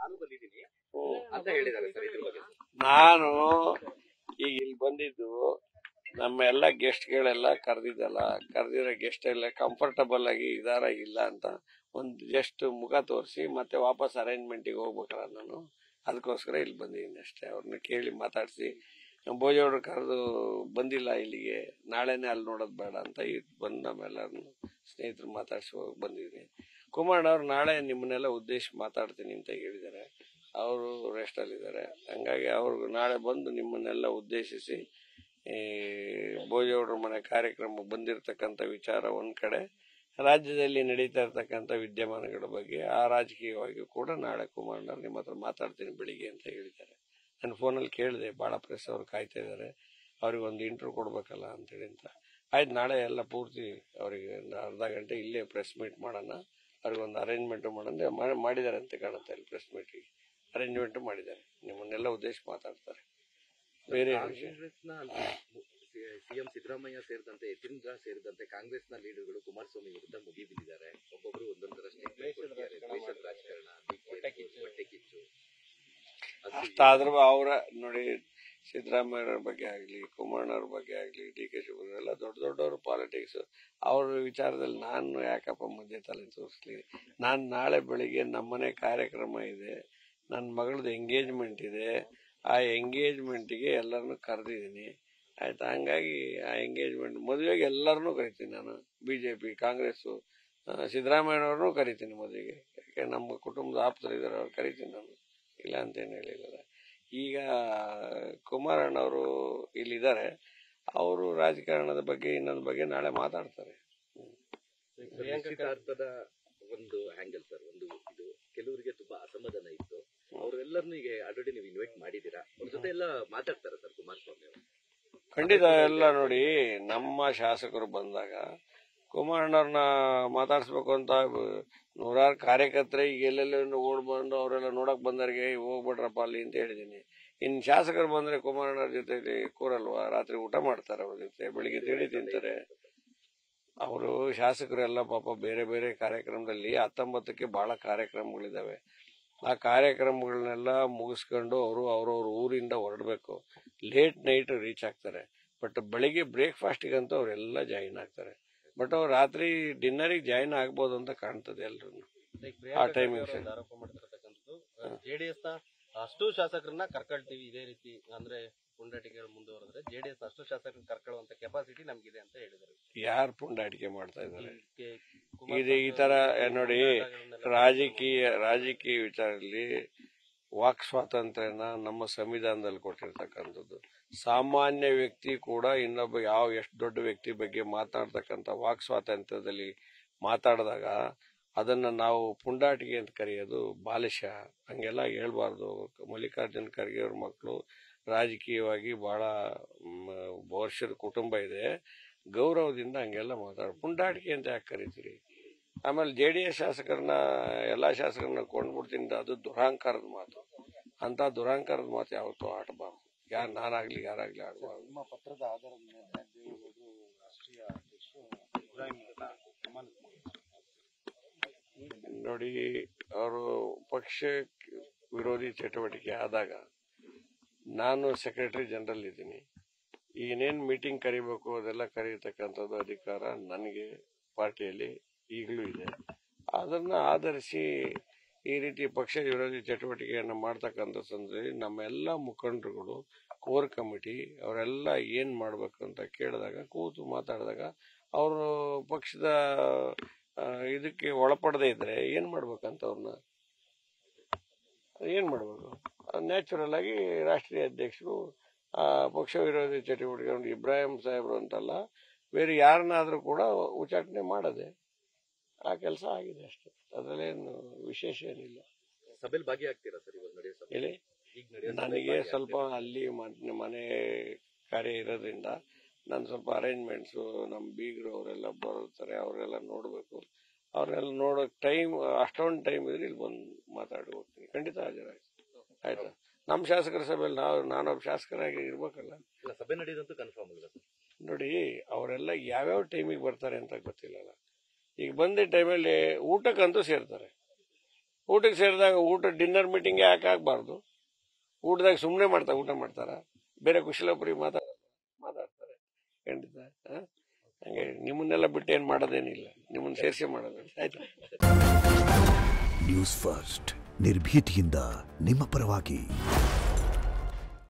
ನಾನು ಬಂದಿದ್ದೀನಿ ಅಂತ ಹೇಳಿದ್ದಾರೆ ಸರ್ ಇದ್ರ ಬಗ್ಗೆ ನಾನು ಈಗ ಇಲ್ಲಿ ಬಂದಿದ್ದು ನಮ್ಮ ಎಲ್ಲ ಗೆಸ್ಟ್ಗಳೆಲ್ಲ ಕರೆದಿದ್ದಲ್ಲ ಕರೆದಿರೋ ಗೆಸ್ಟ್ ಎಲ್ಲ ಕಂಫರ್ಟಬಲ್ ಆಗಿ ಇದಾರ ಇಲ್ಲ ಅಂತ ಒಂದು ಜಸ್ಟ್ ಮುಖ ತೋರಿಸಿ ಮತ್ತೆ ವಾಪಸ್ ಅರೇಂಜ್ಮೆಂಟಿಗೆ ಹೋಗ್ಬೇಕಲ್ಲ ನಾನು ಅದಕ್ಕೋಸ್ಕರ ಇಲ್ಲಿ ಬಂದಿದ್ದೀನಿ ಅಷ್ಟೇ ಅವ್ರನ್ನ ಕೇಳಿ ಮಾತಾಡಿಸಿ ಭೋಜವ್ರು ಕರೆದು ಬಂದಿಲ್ಲ ಇಲ್ಲಿಗೆ ನಾಳೆನೇ ಅಲ್ಲಿ ನೋಡೋದು ಬೇಡ ಅಂತ ಈಗ ಬಂದು ನಮ್ಮೆಲ್ಲರನ್ನು ಸ್ನೇಹಿತರು ಮಾತಾಡಿಸಿ ಹೋಗಿ ಬಂದಿದ್ದೀನಿ ಕುಮಾರ್ ಅವ್ರು ನಾಳೆ ನಿಮ್ಮನ್ನೆಲ್ಲ ಉದ್ದೇಶ ಮಾತಾಡ್ತೀನಿ ಅಂತ ಹೇಳಿದ್ದಾರೆ ಅವರು ರೆಸ್ಟಲ್ಲಿದ್ದಾರೆ ಹಂಗಾಗಿ ಅವ್ರು ನಾಳೆ ಬಂದು ನಿಮ್ಮನ್ನೆಲ್ಲ ಉದ್ದೇಶಿಸಿ ಈ ಭೋಜೇಗೌಡರ ಮನೆ ಕಾರ್ಯಕ್ರಮ ಬಂದಿರತಕ್ಕಂಥ ವಿಚಾರ ಒಂದು ಕಡೆ ರಾಜ್ಯದಲ್ಲಿ ನಡೀತಾ ಇರ್ತಕ್ಕಂಥ ವಿದ್ಯಮಾನಗಳ ಬಗ್ಗೆ ಆ ರಾಜಕೀಯವಾಗಿ ಕೂಡ ನಾಳೆ ಕುಮಾರಣ್ಣ ನಿಮ್ಮ ಹತ್ರ ಮಾತಾಡ್ತೀನಿ ಬೆಳಿಗ್ಗೆ ಅಂತ ಹೇಳಿದ್ದಾರೆ ನಾನು ಫೋನಲ್ಲಿ ಕೇಳಿದೆ ಭಾಳ ಪ್ರೆಸ್ ಅವ್ರು ಕಾಯ್ತಾ ಇದ್ದಾರೆ ಅವ್ರಿಗೆ ಒಂದು ಇಂಟರ್ವ್ಯೂ ಕೊಡ್ಬೇಕಲ್ಲ ಅಂತೇಳಿ ಅಂತ ಆಯ್ತು ನಾಳೆ ಎಲ್ಲ ಪೂರ್ತಿ ಅವರಿಗೆ ಒಂದು ಅರ್ಧ ಗಂಟೆ ಇಲ್ಲೇ ಪ್ರೆಸ್ ಮೀಟ್ ಮಾಡೋಣ ಅವ್ರಿಗೊಂದು ಅರೇಂಜ್ಮೆಂಟು ಮಾಡೋಣ ಮಾ- ಮಾಡಿದ್ದಾರೆ ಅಂತ ಕಾಣುತ್ತೆ ಅಲ್ಲಿ ಪ್ರೆಸ್ ಮೀಟಿಗೆ ಅರೇಂಜ್ಮೆಂಟು ಮಾಡಿದ್ದಾರೆ ನಿಮ್ಮನ್ನೆಲ್ಲ ಉದ್ದೇಶ ಮಾತಾಡ್ತಾರೆ ಬೇರೆ ಏನು ವಿಷಯ ಕಾಂಗ್ರೆಸ್ನ ಸಿಎಂ ಸಿದ್ದರಾಮಯ್ಯ ಸೇರಿದಂತೆ ಯತೀಂದ್ರ ಸೇರಿದಂತೆ ಕಾಂಗ್ರೆಸ್ನ ಲೀಡರ್ಗಳು ಕುಮಾರಸ್ವಾಮಿ ವಿರುದ್ಧ ಮುಗಿ ಬಿದ್ದಿದ್ದಾರೆ ಒಬ್ಬೊಬ್ರು ಒಂದೊಂದರ statement ಕೊಟ್ಟಿದ್ದಾರೆ. ದ್ವೇಷದ ರಾಜಕಾರಣ ಹೊಟ್ಟೆ ಕಿಚ್ಚು ಅದು ಅಷ್ಟಾದ್ರೂ ಅವರ ನೋಡಿ ಸಿದ್ದರಾಮಯ್ಯವ್ರ ಬಗ್ಗೆ ಆಗಲಿ ಕುಮಾರಣ್ಣವ್ರ ಬಗ್ಗೆ ಆಗಲಿ ಡಿ ಕೆ ಶಿವಕುಮಾರ್ ಎಲ್ಲ ದೊಡ್ಡ ದೊಡ್ಡವರು ಪಾಲಿಟಿಕ್ಸ್ ಅವ್ರ ವಿಚಾರದಲ್ಲಿ ನಾನು ಯಾಕಪ್ಪ ಮುಂದೆ ತಲೆ ತೋರಿಸ್ಲಿ ನಾನು ನಾಳೆ ಬೆಳಿಗ್ಗೆ ನಮ್ಮನೆ ಕಾರ್ಯಕ್ರಮ ಇದೆ ನನ್ನ ಮಗಳದ್ದು ಎಂಗೇಜ್ಮೆಂಟ್ ಇದೆ ಆ ಎಂಗೇಜ್ಮೆಂಟ್ಗೆ ಎಲ್ಲರನ್ನು ಕರೆದಿದ್ದೀನಿ ಆಯ್ತಾ ಹಂಗಾಗಿ ಆ ಎಂಗೇಜ್ಮೆಂಟ್ ಮದುವೆಗೆ ಎಲ್ಲರನ್ನೂ ಕರಿತೀನಿ ನಾನು ಬಿ ಜೆ ಪಿ ಕಾಂಗ್ರೆಸ್ಸು ಸಿದ್ದರಾಮಯ್ಯನವ್ರನ್ನೂ ಕರಿತೀನಿ ಮದುವೆಗೆ ಯಾಕೆ ನಮ್ಮ ಕುಟುಂಬದ ಆಪ್ತರಿದ್ದಾರೆ ಅವ್ರು ಕರಿತೀನಿ ನಾನು ಇಲ್ಲ ಅಂತೇನು ಹೇಳಿದ್ದಾರೆ ಈಗ ಕುಮಾರಣ್ಣವರು ಇಲ್ಲಿದ್ದಾರೆ ಅವರು ರಾಜಕಾರಣದ ಬಗ್ಗೆ ಇನ್ನೊಂದು ಬಗ್ಗೆ ನಾಳೆ ಮಾತಾಡ್ತಾರೆ ನಿಶ್ಚಿತಾರ್ಥದ ಒಂದು ಹ್ಯಾಂಗಲ್ ಸರ್ ಒಂದು ಇದು ಕೆಲವರಿಗೆ ತುಂಬಾ ಅಸಮಾಧಾನ ಇತ್ತು ಅವರೆಲ್ಲರನ್ನೂ ಈಗ ಆಲ್ರೆಡಿ ನೀವು ಇನ್ವೈಟ್ ಮಾಡಿದ್ದೀರಾ ಅವ್ರ ಜೊತೆ ಎಲ್ಲ ಮಾತಾಡ್ತಾರೆ ಸರ್ ಕುಮಾರಸ್ವಾಮಿ ಅವರು ಖಂಡಿತ ಎಲ್ಲ ನೋಡಿ ನಮ್ಮ ಶಾಸಕರು ಬಂದಾಗ ಕುಮಾರಣ್ಣವ್ರನ್ನ ಮಾತಾಡಿಸ್ಬೇಕು ಅಂತ ನೂರಾರು ಕಾರ್ಯಕರ್ತರೆ ಈಗ ಎಲ್ಲೆಲ್ಲ ಓಡ್ ಬಂದು ಅವರೆಲ್ಲ ನೋಡಕ್ ಬಂದವ್ರಿಗೆ ಹೋಗ್ಬಿಡ್ರಪ್ಪ ಅಲ್ಲಿ ಅಂತ ಹೇಳಿದ್ದೀನಿ ಇನ್ನು ಶಾಸಕರು ಬಂದ್ರೆ ಕುಮಾರಣ್ಣವ್ರ ಜೊತೆ ಕೂರಲ್ವಾ ರಾತ್ರಿ ಊಟ ಮಾಡ್ತಾರೆ ಅವ್ರ ಜೊತೆ ಬೆಳಿಗ್ಗೆ ತಿಂಡಿ ತಿಂತಾರೆ ಅವರು ಶಾಸಕರೆಲ್ಲ ಪಾಪ ಬೇರೆ ಬೇರೆ ಕಾರ್ಯಕ್ರಮದಲ್ಲಿ ಹತ್ತೊಂಬತ್ತಕ್ಕೆ ಬಹಳ ಕಾರ್ಯಕ್ರಮಗಳಿದಾವೆ ಆ ಕಾರ್ಯಕ್ರಮಗಳನ್ನೆಲ್ಲ ಮುಗಿಸ್ಕೊಂಡು ಅವರು ಅವ್ರವ್ರ ಊರಿಂದ ಹೊರಡಬೇಕು ಲೇಟ್ ನೈಟ್ ರೀಚ್ ಆಗ್ತಾರೆ ಬಟ್ ಬೆಳಿಗ್ಗೆ ಬ್ರೇಕ್ಫಾಸ್ಟಿಗಂತೂ ಅವರೆಲ್ಲ ಜಾಯಿನ್ ಆಗ್ತಾರೆ ಬಟ್ ಅವ್ರು ರಾತ್ರಿ ಡಿನ್ನರಿಗೆ ಜಾಯಿನ್ ಆಗ್ಬೋದು ಅಂತ ಕಾಣ್ತದೆ ಎಲ್ರು ಆ timing ಸರಿ. ಆರೋಪ ಮಾಡ್ತಿರ್ತಕ್ಕಂಥದ್ದು ಜೆಡಿಎಸ್ ನ ಅಷ್ಟು ಶಾಸಕರನ್ನ ಕರ್ಕೊಳ್ತೀವಿ ಇದೇ ರೀತಿ ಅಂದ್ರೆ ಪುಂಡಾಟಿಕೆಗಳು ಮುಂದುವರೆದ್ರೆ ಜೆಡಿಎಸ್ ಅಷ್ಟು ಶಾಸಕರನ್ನ ಕರ್ಕೊಳ್ಳುವಂತ ಕೆಪಾಸಿಟಿ ನಮ್ಗಿದೆ ಅಂತ ಹೇಳಿದ್ದಾರೆ ಯಾರು ಪುಂಡಾಟಿಕೆ ಮಾಡ್ತಾ ಇದ್ದಾರೆ ಕೆ- ಇದು ಈ ತರ ಏ ನೋಡಿ ರಾಜಕೀಯ ರಾಜಕೀಯ ವಿಚಾರದಲ್ಲಿ ವಾಕ್ ಸ್ವಾತಂತ್ರ್ಯನ ನಮ್ಮ ಸಂವಿಧಾನದಲ್ಲಿ ಕೊಟ್ಟಿರ್ತಕ್ಕಂಥದ್ದು ಸಾಮಾನ್ಯ ವ್ಯಕ್ತಿ ಕೂಡ ಇನ್ನೊಬ್ಬ ಯಾವ ಎಷ್ಟು ದೊಡ್ಡ ವ್ಯಕ್ತಿ ಬಗ್ಗೆ ಮಾತನಾಡ್ತಕ್ಕಂಥ ವಾಕ್ ಸ್ವಾತಂತ್ರ್ಯದಲ್ಲಿ ಮಾತಾಡಿದಾಗ ಅದನ್ನ ನಾವು ಪುಂಡಾಟಿಕೆ ಅಂತ ಕರೆಯೋದು ಬಾಲಿಶ ಹಂಗೆಲ್ಲ ಹೇಳ್ಬಾರ್ದು ಮಲ್ಲಿಕಾರ್ಜುನ್ ಖರ್ಗೆ ಅವ್ರ ಮಕ್ಕಳು ರಾಜಕೀಯವಾಗಿ ಬಹಳ ಮ್, ವರ್ಷದ ಕುಟುಂಬ ಇದೆ ಗೌರವದಿಂದ ಹಂಗೆಲ್ಲ ಮಾತಾಡ ಪುಂಡಾಟಿಕೆ ಅಂತ ಯಾಕೆ ಕರಿತೀರಿ ಆಮೇಲೆ ಜೆ ಡಿ ಎಸ್ ಶಾಸಕರನ್ನ ಎಲ್ಲಾ ಶಾಸಕರನ್ನ ಕೊಂಡ್ಬಿಡ್ತೀನಿ ಅಂತ ಅದು ದುರಹಂಕಾರದ ಮಾತು ಅಂತ ದುರಹಂಕಾರದ ಮಾತು ಯಾವತ್ತೂ ಆಡಬಾರ್ದು ಯಾರು ನಾನಾಗ್ಲಿ ಯಾರಾಗ್ಲಿ ಆಡಬಾರ್ದು ನಿಮ್ಮ ಪತ್ರದ ಆಧಾರದ ಮೇಲೆ ದೇವೇಗೌಡರು ರಾಷ್ಟ್ರೀಯ ಅಧ್ಯಕ್ಷರು ಇಬ್ರಾಹಿಂ ಸನ್ಮಾನ ನೋಡಿ ಅವರು ಪಕ್ಷ ವಿರೋಧಿ ಚಟುವಟಿಕೆ ಆದಾಗ ನಾನು ಸೆಕ್ರೆಟರಿ ಜನರಲ್ ಇದ್ದೀನಿ ಏನೇನ್ ಮೀಟಿಂಗ್ ಕರಿಬೇಕು ಅದೆಲ್ಲ ಕರೀತಕ್ಕಂಥದ್ದು ಅಧಿಕಾರ ನನಗೆ ಪಾರ್ಟಿಯಲ್ಲಿ ಈಗಲೂ ಇದೆ ಅದನ್ನ ಆಧರಿಸಿ ಈ ರೀತಿ ಪಕ್ಷ ವಿರೋಧಿ ಚಟುವಟಿಕೆಯನ್ನು ಮಾಡ್ತಕ್ಕಂಥ ಸಂದರ್ಭದಲ್ಲಿ ನಮ್ಮೆಲ್ಲ ಮುಖಂಡರುಗಳು ಕೋರ್ ಕಮಿಟಿ ಅವರೆಲ್ಲ ಏನ್ ಮಾಡ್ಬೇಕು ಅಂತ ಕೇಳಿದಾಗ ಕೂತು ಮಾತಾಡಿದಾಗ ಅವರು ಪಕ್ಷದ ಆ, ಇದಕ್ಕೆ ಒಳಪಡದೇ ಇದ್ರೆ ಏನ್ ಮಾಡ್ಬೇಕಂತ ಅವ್ರನ್ನ ಏನ್ ಮಾಡ್ಬೇಕು ನ್ಯಾಚುರಲ್ ಆಗಿ ರಾಷ್ಟ್ರೀಯ ಅಧ್ಯಕ್ಷರು ಆ ಪಕ್ಷ ವಿರೋಧಿ ಚಟುವಟಿಕೆ ಇಬ್ರಾಹಿಂ ಸಾಹೇಬ್ರು ಅಂತಲ್ಲ ಬೇರೆ ಯಾರನ್ನಾದ್ರೂ ಕೂಡ ಉಚ್ಚಾಟನೆ ಮಾಡದೆ ಆ ಕೆಲಸ ಆಗಿದೆ ಅಷ್ಟೇ ಅದರಲ್ಲೇನು ವಿಶೇಷ ಏನಿಲ್ಲ ಸಭೆಯಲ್ಲಿ ಭಾಗಿಯಾಗ್ತೀರಾ ಸರ್ ಇವಾಗ ನಡೆಯೋ ಸಭೆ ಹೇಳಿ ಈಗ ನಡೆಯೋ ನನಗೆ ಸ್ವಲ್ಪ ಅಲ್ಲಿ ಮನೆ- ಮನೆ ಕಾರ್ಯ ಇರೋದ್ರಿಂದ ನಾನು ಸ್ವಲ್ಪ ಅರೇಂಜ್ಮೆಂಟ್ಸು ನಮ್ಮ ಬೀಗರು ಅವರೆಲ್ಲ ಬರ್ತಾರೆ ಅವರೆಲ್ಲ ನೋಡಬೇಕು ಅವ್ರೆಲ್ಲ ನೋಡೋಕೆ ಟೈಮ್ ಅಷ್ಟೊಂದು ಟೈಮ್ ಇದ್ರೆ ಇಲ್ಲಿ ಬಂದು ಮಾತಾಡಿ ಹೋಗ್ತೀನಿ ಖಂಡಿತ ಹಾಜರಾಗಿ ಆಯ್ತಾ ನಮ್ಮ ಶಾಸಕರ ಸಭೆಯಲ್ಲಿ ನಾವು ನಾನೊಬ್ಬ ಶಾಸಕರಾಗಿ ಇರ್ಬೇಕಲ್ಲ ಇಲ್ಲ, ಸಭೆ ನಡೆಯೋದಂತೂ ಕನ್ಫರ್ಮ್ ಅಲ್ವಾ ಸರ್ ನೋಡಿ ಅವರೆಲ್ಲ ಯಾವ್ಯಾವ ಟೈಮಿಗೆ ಬರ್ತಾರೆ ಅಂತ ಗೊತ್ತಿಲ್ಲಲ್ಲ ಈಗ ಬಂದ ಟೈಮಲ್ಲಿ ಊಟಕ್ಕಂತೂ ಸೇರ್ತಾರೆ ಊಟಕ್ಕೆ ಸೇರಿದಾಗ ಊಟ ಡಿನ್ನರ್ ಮೀಟಿಂಗ್ ಯಾಕೆ ಆಗ್ಬಾರ್ದು ಊಟದಾಗ ಸುಮ್ಮನೆ ಮಾಡ್ತಾರೆ ಊಟ ಮಾಡ್ತಾರ ಬೇರೆ ಕುಶಲಪುರಿ ಮಾತಾಡ ಮಾತಾಡ್ತಾರೆ ಖಂಡಿತ ಆ? ಹಂಗೆ ನಿಮ್ಮನ್ನೆಲ್ಲ ಬಿಟ್ಟು ಏನು ಮಾಡೋದೇನಿಲ್ಲ ನಿಮ್ಮನ್ನ ಸೇರಿಸಿ ಮಾಡೋದು ಆಯ್ತಾ ನ್ಯೂಸ್ ಫಸ್ಟ್ ನಿರ್ಭೀತಿಯಿಂದ ನಿಮ್ಮ ಪರವಾಗಿ